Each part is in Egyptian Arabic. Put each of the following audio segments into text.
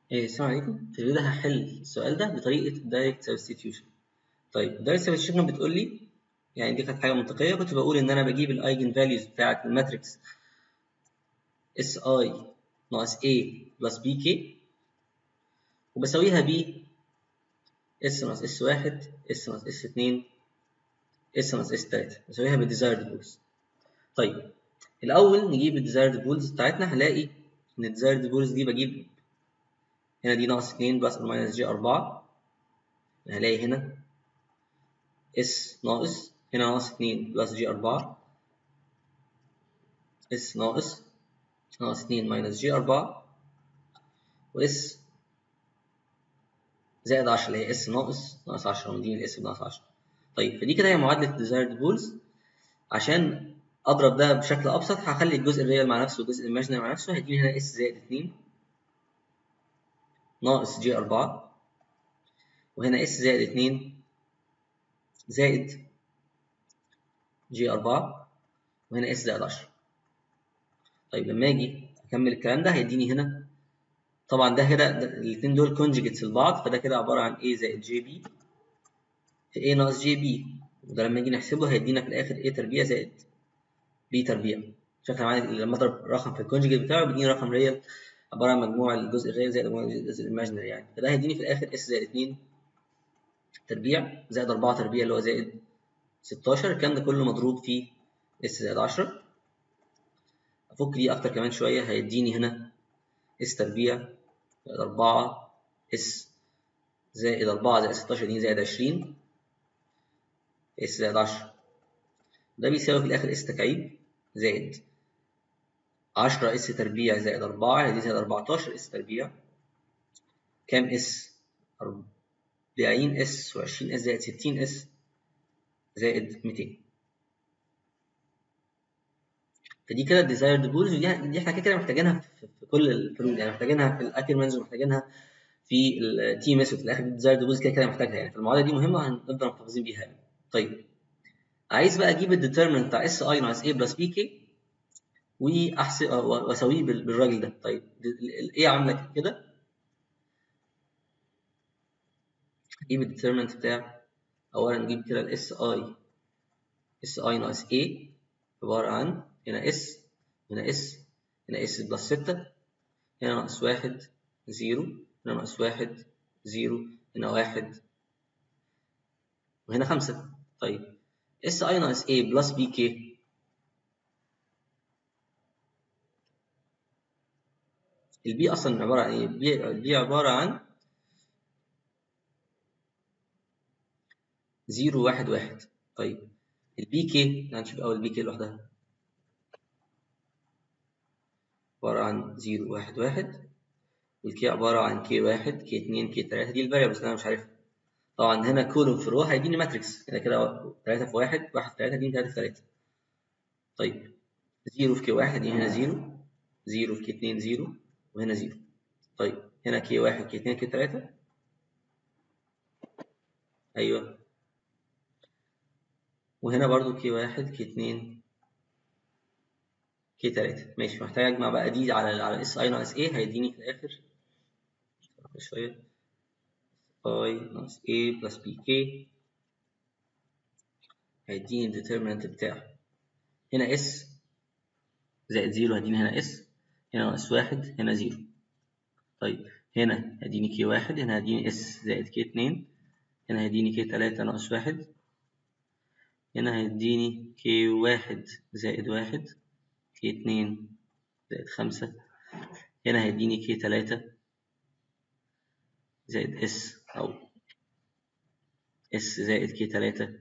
إيه السلام عليكم في الفيديو ده هحل السؤال ده بطريقة direct substitution طيب direct substitution بتقول لي يعني دي كانت حاجة منطقية كنت بقول إن أنا بجيب الأيجن فاليوز بتاعة الماتريكس اس اي ناقص a بلس بي كي وبساويها ب اس ناقص اس واحد اس ناقص اس اتنين اس ناقص اس تلاتة بساويها بالديزايرد بولز طيب الأول نجيب الديزايرد بولز بتاعتنا هنلاقي إن الديزايرد بولز دي بجيب هنا دي ناقص اتنين بلس أو ماينس جي أربعة هلاقي هنا اس ناقص هنا ناقص اتنين بلس جي أربعة اس ناقص ناقص اتنين ماينس جي أربعة واس زائد عشرة اللي هي اس ناقص ناقص عشرة ودي الاس بناقص عشرة طيب فدي كده هي معادلة desired بولز عشان أضرب ده بشكل أبسط هخلي الجزء الريال مع نفسه والجزء الإيماجينري مع نفسه هيديني هنا اس زائد اتنين ناقص جي أربعة وهنا اس زائد اتنين زائد جي أربعة وهنا اس زائد عشرة طيب لما أجي أكمل الكلام ده هيديني هنا طبعا ده كده الاتنين دول كونجيجيتس لبعض فده كده عبارة عن a زائد جي بي في a ناقص جي بي وده لما نيجي نحسبه هيدينا في الآخر a تربيع زائد b تربيع شكل عامل لما أضرب رقم في الكونجيجيت بتاعه بيديني رقم ريال عبارة عن مجموع الجزء الريال زائد مجموع الجزء الإيماجينري يعني فده هيديني في الآخر اس زائد اتنين تربيع زائد أربعة تربيع اللي هو زائد ستاشر الكلام ده كله مضروب في اس زائد عشرة أفك دي أكتر كمان شوية هيديني هنا اس تربيع زائد أربعة اس زائد أربعة زائد ستاشر دي زائد عشرين اس زائد عشرة ده بيساوي في الآخر اس تكعيب زائد عشرة اس تربيع زائد أربعة دي زائد أربعتاشر اس تربيع كام اس؟ أربعين اس وعشرين اس زائد ستين اس زائد ميتين فدي كده الديزايرد بولز ودي دي احنا كده كده محتاجينها في, في كل الفروض يعني محتاجينها في الاكرمنز ومحتاجينها في التي ام اس وفي الاخر الديزايرد بولز كده كده محتاجها يعني فالمعادله دي مهمه هنفضل محتفظين بيها يعني طيب عايز بقى اجيب الديترمنت بتاع اس اي ناقص اي بلس بي كي واحسب واساويه بالراجل ده طيب ايه عامله كده اجيب الديترمنت بتاع اولا نجيب كده الاس اي اس اي ناقص اي عباره عن هنا اس هنا اس هنا اس بلس ستة هنا ناقص واحد زيرو هنا ناقص واحد زيرو هنا واحد وهنا خمسة طيب اس اي ناقص a بلس بي كي البي اصلا عبارة عن ايه؟ البي عبارة عن زيرو واحد واحد طيب البي كي هنشوف اول بي كي لوحدها عبارة عن زيرو واحد واحد والكي عبارة عن كي واحد كي اتنين كي تلاتة دي الفاريبلز اللي أنا مش عارفها طبعا هنا كولوم في رو هيديني ماتريكس كده كده تلاتة في واحد واحد في تلاتة يديني تلاتة في تلاتة طيب زيرو في كي واحد يديني هنا زيرو زيرو في كي اتنين زيرو وهنا زيرو طيب هنا كي واحد كي اتنين كي تلاتة أيوه وهنا برضو كي واحد كي اتنين كي تلاتة ماشي محتاج أجمع بقى دي على على اس اي ناقص ايه هيديني في الآخر شوية اي ناقص ايه بلس بي كي هيديني الديترمنت بتاعه هنا اس زائد زيرو هيديني هنا اس هنا ناقص واحد هنا زيرو طيب هنا هيديني كي واحد هنا هيديني اس زائد كي اتنين هنا هيديني كي تلاتة ناقص واحد هنا هيديني كي واحد زائد واحد كي اتنين زائد خمسة هنا هيديني كي تلاتة زائد اس أو اس زائد كي تلاتة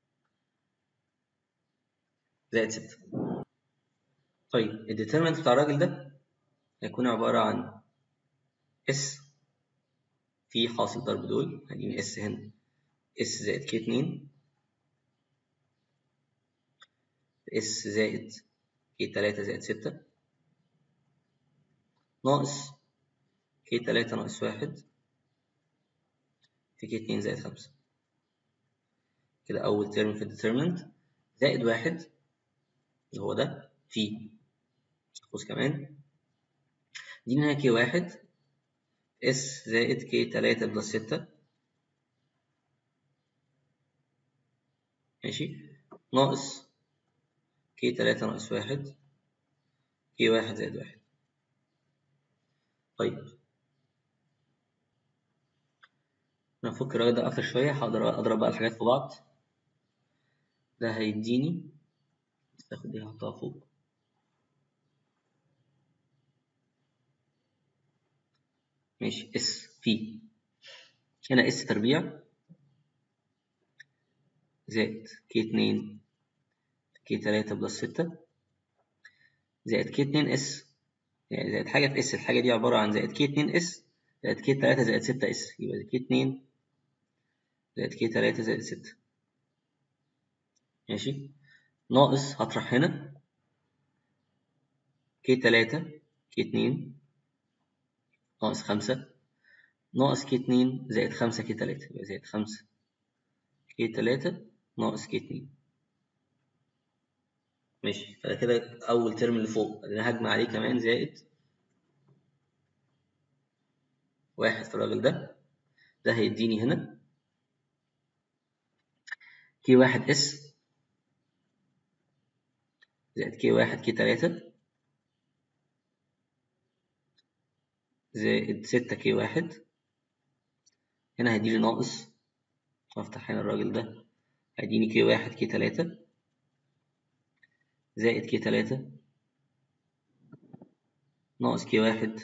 زائد ستة طيب الديترمنت بتاع الراجل ده هيكون عبارة عن اس في حاصل ضرب دول هديني اس هنا اس زائد كي اتنين اس زائد كي تلاتة زائد ستة ناقص كي تلاتة ناقص واحد في كي اتنين زائد خمسة كده أول ترم في الديترمنت زائد واحد اللي هو ده في قوس كمان دي هنا كي واحد اس زائد كي تلاتة بلس ستة ماشي ناقص كي تلاتة ناقص واحد كي واحد زائد واحد طيب نفك الراجل ده أكتر شوية هقدر أضرب بقى الحاجات في بعض ده هيديني تاخد دي هحطها فوق ماشي اس في هنا اس تربيع زائد كي اتنين كي تلاتة بلس ستة زائد كي اتنين اس يعني زائد حاجة في اس الحاجة دي عبارة عن زائد كي اتنين اس زائد كي تلاتة زائد ستة اس يبقى كي اتنين زائد كي تلاتة زائد ستة ماشي ناقص هطرح هنا كي تلاتة كي اتنين ناقص خمسة ناقص كي اتنين زائد خمسة كي تلاتة يبقى زائد خمسة كي تلاتة ناقص كي اتنين ماشي فده كده أول ترم اللي فوق أنا هجمع عليه كمان زائد واحد في الراجل ده ده هيديني هنا كي واحد اس زائد كي واحد كي تلاتة زائد ستة كي واحد هنا هيديلي ناقص أفتح هنا الراجل ده هيديني كي واحد كي تلاتة زائد كي تلاتة ناقص كي واحد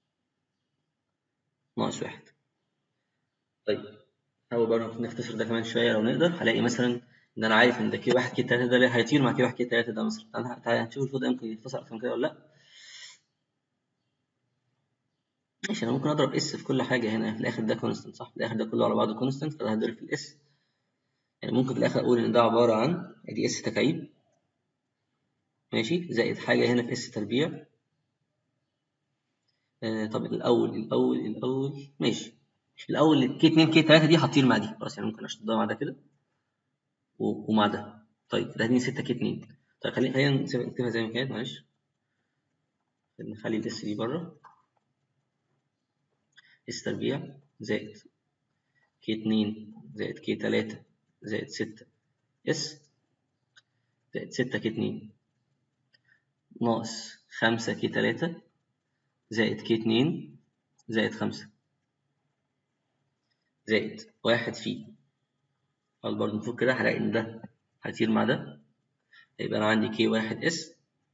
ناقص واحد طيب حاول بقى نختصر ده كمان شوية لو نقدر هلاقي مثلا إن أنا عارف إن ده كي واحد كي تلاتة ده هيطير مع كي واحد كي تلاتة ده مثلا تعالى تعالى هنشوف الفوق ده يمكن يختصر أكتر من كده ولا لأ ماشي أنا ممكن أضرب اس في كل حاجة هنا في الآخر ده كونستنت صح في الآخر ده كله على بعضه كونستنت فده هضرب في الاس يعني ممكن في الآخر أقول إن ده عبارة عن أدي اس تكعيب ماشي زائد حاجة هنا في اس تربيع آه طب الأول الأول الأول ماشي الأول كي 2 كي 3 دي هتطير مع دي خلاص يعني ممكن أشطبها مع ده كده ومع ده طيب ده هديني 6 كي 2 طيب خلينا خلينا نكتبها زي ما كانت معلش نخلي الاس دي بره اس تربيع زائد كي 2 زائد كي 3 زائد 6 اس زائد 6 كي 2 ناقص خمسة كي تلاتة زائد كي اتنين زائد خمسة زائد واحد في قال برضه نفك كده هلاقي إن ده هيطير مع ده هيبقى أنا عندي كي واحد اس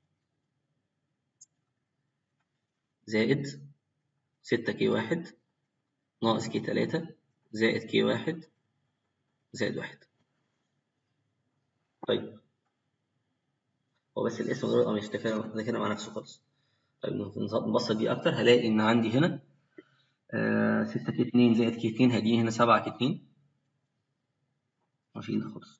زائد ستة كي واحد ناقص كي تلاتة زائد كي واحد زائد واحد طيب هو بس الاسم غير مش ده كده ده كده مع نفسه خالص طيب نبسط دي اكتر هلاقي ان عندي هنا آه 6 كي 2 زائد كي 2 هيديني هنا 7 كي 2 ماشي ده خالص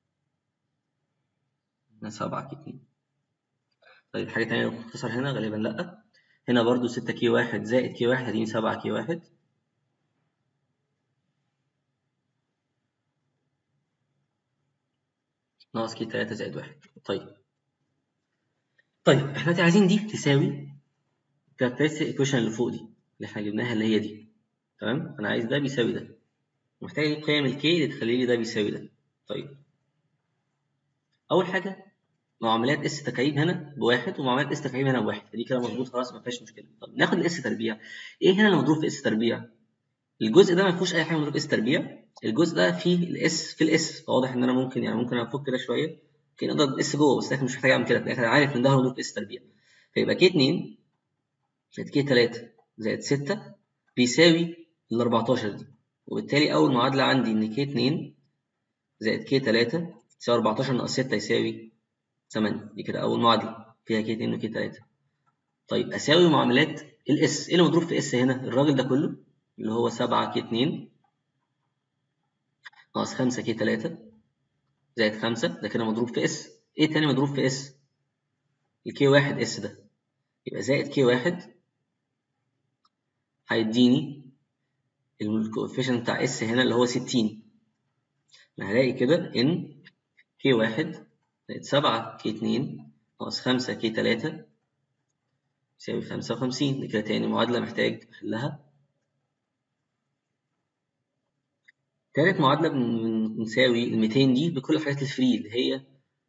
هنا 7 كي 2 طيب حاجة تانية لو اختصر هنا غالبا لأ هنا برضو 6 كي 1 زائد كي 1 هيديني 7 كي 1 ناقص كي 3 زائد 1 طيب طيب احنا دلوقتي عايزين دي تساوي الكاركترستيك ايكويشن اللي فوق دي اللي احنا جبناها اللي هي دي تمام انا عايز ده بيساوي ده محتاج قيم الكي اللي تخلي لي ده بيساوي ده طيب اول حاجه معاملات اس تكعيب هنا بواحد ومعاملات اس تكعيب هنا بواحد فدي كده مظبوط خلاص ما فيهاش مشكله طب ناخد الاس تربيع ايه هنا اللي مضروب في اس تربيع الجزء ده ما فيهوش اي حاجه مضروب اس تربيع الجزء ده فيه الاس في الاس فواضح ان انا ممكن يعني ممكن افك كده شويه ممكن اضرب اس جوه بس انا مش محتاج اعمل كده في الاخر عارف ان ده هو في اس تربيع فيبقى كي 2 زائد كي 3 زائد 6 بيساوي ال 14 دي وبالتالي اول معادله عندي ان كي 2 زائد كي 3 يساوي 14 ناقص 6 يساوي 8 دي كده اول معادله فيها كي 2 وكي 3 طيب اساوي معاملات الاس ايه اللي مضروب في اس هنا الراجل ده كله اللي هو 7 كي 2 ناقص 5 كي 3 زائد 5 ده كده مضروب في اس ايه تاني مضروب في اس الكي 1 اس ده يبقى زائد كي 1 هيديني الكوفيشنت بتاع اس هنا اللي هو 60 انا هلاقي كده ان كي 1 زائد 7 كي 2 ناقص 5 كي 3 يساوي 55 دي كده تاني معادلة محتاج أحلها تالت معادلة بن- بنساوي ال 200 دي بكل الحاجات الفري اللي هي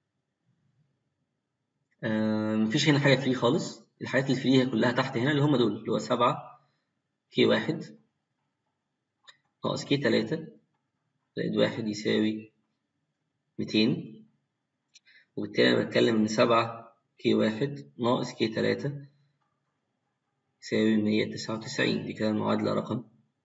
آه، مفيش هنا حاجة فري خالص الحاجات الفري هي كلها تحت هنا اللي هم دول اللي هو 7 كي واحد ناقص كي تلاتة زائد واحد يساوي 200 وبالتالي أنا بتكلم إن 7 كي واحد ناقص كي تلاتة يساوي 199 دي كده المعادلة رقم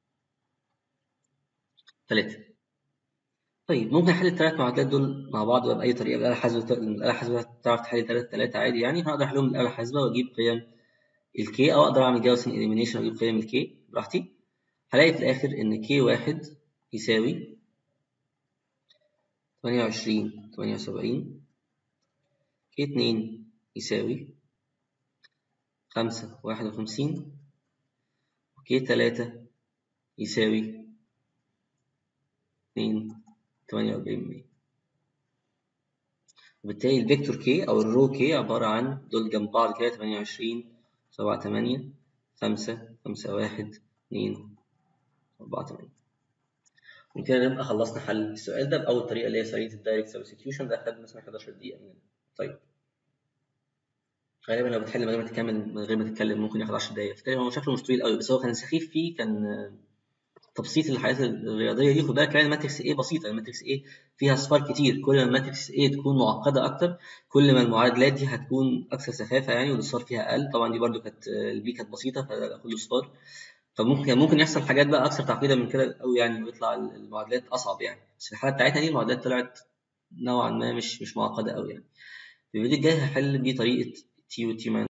تلاتة طيب ممكن احل الثلاث معادلات دول مع بعض بقى باي طريقه بالاله الحاسبه الاله الحاسبه تعرف تحل ثلاث ثلاثه عادي يعني هقدر احلهم بالاله الحاسبه واجيب قيم الكي او اقدر اعمل جاوسن اليمينيشن واجيب قيم الكي براحتي هلاقي في الاخر ان كي واحد يساوي 28 78 كي اتنين يساوي 5 51 وكي تلاتة يساوي 2 48 وبالتالي الفيكتور كي او الرو كي عبارة عن دول جنب بعض كده 28 7 8 5 5 1 2 4 8 وكده نبقى خلصنا حل السؤال ده بأول طريقة اللي هي طريقة الدايركت سبستيوشن ده خد مثلا 11 دقيقة مننا طيب غالبا لو بتحل من غير ما تكمل من غير ما تتكلم ممكن ياخد 10 دقايق فبالتالي هو شكله مش طويل قوي بس هو كان سخيف فيه كان تبسيط الحاجات الرياضيه دي خد بالك كمان الماتريكس ايه بسيطه الماتريكس ايه فيها اصفار كتير كل ما الماتريكس ايه تكون معقده اكتر كل ما المعادلات دي هتكون اكثر سخافه يعني والاصفار فيها اقل طبعا دي برده كانت البي كانت بسيطه فده كله اصفار فممكن ممكن يحصل حاجات بقى اكثر تعقيدا من كده قوي يعني ويطلع المعادلات اصعب يعني بس في الحاله بتاعتنا دي المعادلات طلعت نوعا ما مش مش معقده قوي يعني في الفيديو الجاي هحل بيه طريقه تي وتي